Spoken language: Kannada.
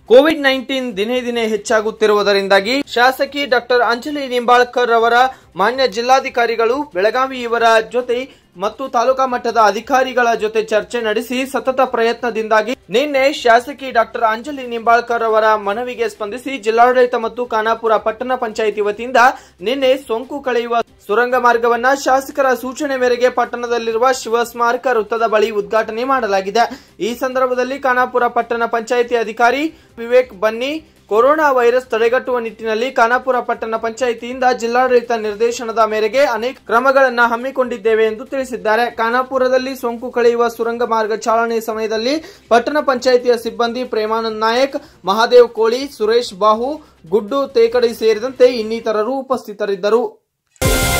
ಕೋವಿಡ್ ನೈನ್ಟೀನ್ ದಿನೇ ದಿನೇ ಹೆಚ್ಚಾಗುತ್ತಿರುವುದರಿಂದಾಗಿ ಶಾಸಕಿ ಡಾಕ್ಟರ್ ಅಂಜಲಿ ನಿಂಬಾಳ್ಕರ್ ಅವರ ಮಾನ್ಯ ಜಿಲ್ಲಾಧಿಕಾರಿಗಳು ಬೆಳಗಾವಿ ಇವರ ಜೊತೆ ಮತ್ತು ತಾಲೂಕಾ ಮಟ್ಟದ ಅಧಿಕಾರಿಗಳ ಜೊತೆ ಚರ್ಚೆ ನಡೆಸಿ ಸತತ ಪ್ರಯತ್ನದಿಂದಾಗಿ ನಿನ್ನೆ ಶಾಸಕಿ ಡಾಕ್ಟರ್ ಅಂಜಲಿ ನಿಂಬಾಳ್ಕರ್ ಅವರ ಮನವಿಗೆ ಸ್ಪಂದಿಸಿ ಜಿಲ್ಲಾಡಳಿತ ಮತ್ತು ಖಾನಾಪುರ ಪಟ್ಟಣ ಪಂಚಾಯಿತಿ ವತಿಯಿಂದ ನಿನ್ನೆ ಸೋಂಕು ಕಳೆಯುವ ಸುರಂಗ ಮಾರ್ಗವನ್ನ ಶಾಸಕರ ಸೂಚನೆ ಮೇರೆಗೆ ಪಟ್ಟಣದಲ್ಲಿರುವ ಶಿವ ಸ್ಮಾರಕ ವೃತ್ತದ ಬಳಿ ಉದ್ಘಾಟನೆ ಮಾಡಲಾಗಿದೆ ಈ ಸಂದರ್ಭದಲ್ಲಿ ಖಾನಾಪುರ ಪಟ್ಟಣ ಪಂಚಾಯಿತಿ ಅಧಿಕಾರಿ ವಿವೇಕ್ ಬನ್ನಿ ಕೊರೋನಾ ವೈರಸ್ ತಡೆಗಟ್ಟುವ ನಿಟ್ಟಿನಲ್ಲಿ ಖಾನಾಪುರ ಪಟ್ಟಣ ಪಂಚಾಯಿತಿಯಿಂದ ಜಿಲ್ಲಾಡಳಿತ ನಿರ್ದೇಶನದ ಮೇರೆಗೆ ಅನೇಕ ಕ್ರಮಗಳನ್ನು ಹಮ್ಮಿಕೊಂಡಿದ್ದೇವೆ ಎಂದು ತಿಳಿಸಿದ್ದಾರೆ ಖಾನಾಪುರದಲ್ಲಿ ಸೋಂಕು ಕಳೆಯುವ ಸುರಂಗ ಮಾರ್ಗ ಚಾಲನೆ ಸಮಯದಲ್ಲಿ ಪಟ್ಟಣ ಪಂಚಾಯಿತಿಯ ಸಿಬ್ಬಂದಿ ಪ್ರೇಮಾನಂದ್ ನಾಯಕ್ ಮಹಾದೇವ್ ಕೋಳಿ ಸುರೇಶ್ ಬಾಹು ಗುಡ್ಡು ತೇಕಡಿ ಸೇರಿದಂತೆ ಇನ್ನಿತರರು ಉಪಸ್ಥಿತರಿದ್ದರು